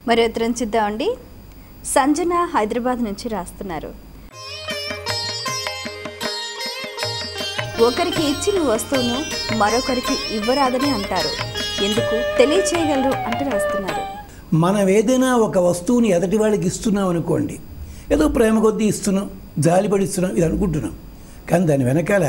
మరి ఉత్తరం చూద్దామండి సంజన హైదరాబాద్ నుంచి రాస్తున్నారు ఒకరికి ఇచ్చిన వస్తువును మరొకరికి ఇవ్వరాదని అంటారు ఎందుకు తెలియచేయగలరు అంటూ రాస్తున్నారు మనం ఏదైనా ఒక వస్తువుని ఎదటి వాళ్ళకి ఇస్తున్నాం అనుకోండి ఏదో ప్రేమ కొద్దీ ఇస్తున్నాం జాలిపడి ఇస్తున్నాం ఇది అనుకుంటున్నాం కానీ దాని వెనకాల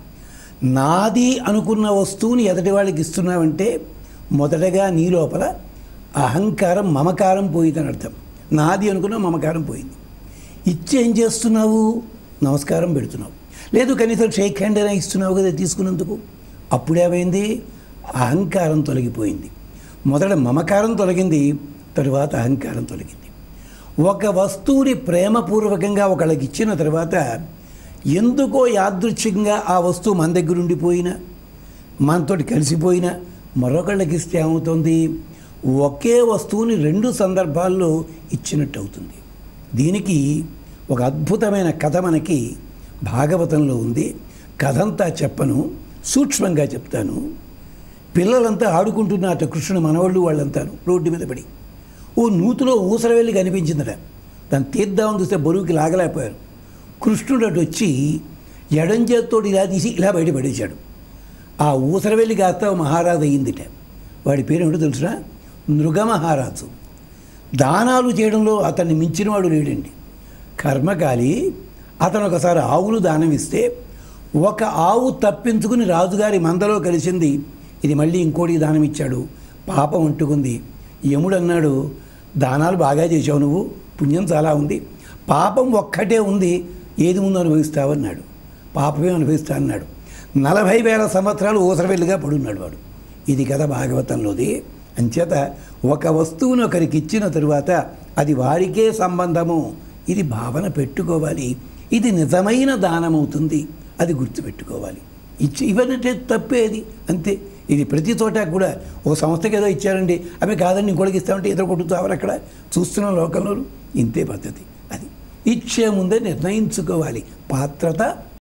నాది అనుకున్న వస్తువుని ఎదటి వాళ్ళకి ఇస్తున్నామంటే మొదటగా నీ లోపల అహంకారం మమకారం పోయిందని అర్థం నాది అనుకున్న మమకారం పోయింది ఇచ్చి ఏం చేస్తున్నావు నమస్కారం పెడుతున్నావు లేదు కనీసం షేక్ హ్యాండ్ అయినా ఇస్తున్నావు కదా తీసుకున్నందుకు అప్పుడేమైంది అహంకారం తొలగిపోయింది మొదట మమకారం తొలగింది తరువాత అహంకారం తొలగింది ఒక వస్తువుని ప్రేమపూర్వకంగా ఒకళ్ళకి ఇచ్చిన తర్వాత ఎందుకో యాదృచ్ఛికంగా ఆ వస్తువు మన దగ్గర ఉండిపోయినా మనతోటి కలిసిపోయినా మరొకళ్ళకి ఇస్తే ఏమవుతుంది ఒకే వస్తువుని రెండు సందర్భాల్లో ఇచ్చినట్టు అవుతుంది దీనికి ఒక అద్భుతమైన కథ మనకి భాగవతంలో ఉంది కథంతా చెప్పను సూక్ష్మంగా చెప్తాను పిల్లలంతా ఆడుకుంటున్నట కృష్ణుడు మనవాళ్ళు వాళ్ళంతాను రోడ్డు మీద పడి ఓ నూతిలో ఊసరవెల్లి కనిపించిందట దాన్ని తీద్దామని చూస్తే బరువుకి లాగలేకపోయారు కృష్ణుడు అటు వచ్చి ఎడం చేత్తోటి ఇలా తీసి ఇలా బయట పడేశాడు ఆ ఊసరవెల్లి కాస్త ఓ మహారాజు అయ్యిందిట వాడి పేరు ఏమిటో తెలుసునా నృగమహారాజు దానాలు చేయడంలో అతన్ని మించినవాడు లేడండి కర్మకాలి అతను ఒకసారి ఆవులు దానం ఇస్తే ఒక ఆవు తప్పించుకుని రాజుగారి మందలో కలిసింది ఇది మళ్ళీ ఇంకోటి దానం ఇచ్చాడు పాపం అంటుకుంది యముడు అన్నాడు దానాలు బాగా చేసావు నువ్వు పుణ్యం చాలా ఉంది పాపం ఒక్కటే ఉంది ఏది ముందు అనుభవిస్తావన్నాడు పాపమే అనుభవిస్తా అన్నాడు నలభై వేల సంవత్సరాలు ఊసరవెల్లిగా పడున్నాడు వాడు ఇది కథ భాగవతంలోది అంచేత ఒక వస్తువును ఒకరికి ఇచ్చిన తరువాత అది వారికే సంబంధము ఇది భావన పెట్టుకోవాలి ఇది నిజమైన దానమవుతుంది అది గుర్తుపెట్టుకోవాలి ఇచ్చి ఇవన్నీ తప్పేది అంతే ఇది ప్రతి చోట కూడా ఒక సంస్థకి ఏదో ఇచ్చారండి అవి కాదండి ఇంకోటికి ఇస్తామంటే ఎదురు కొట్టుతావారు అక్కడ చూస్తున్న లోకంలో ఇంతే పద్ధతి అది ఇచ్చే ముందే నిర్ణయించుకోవాలి పాత్రత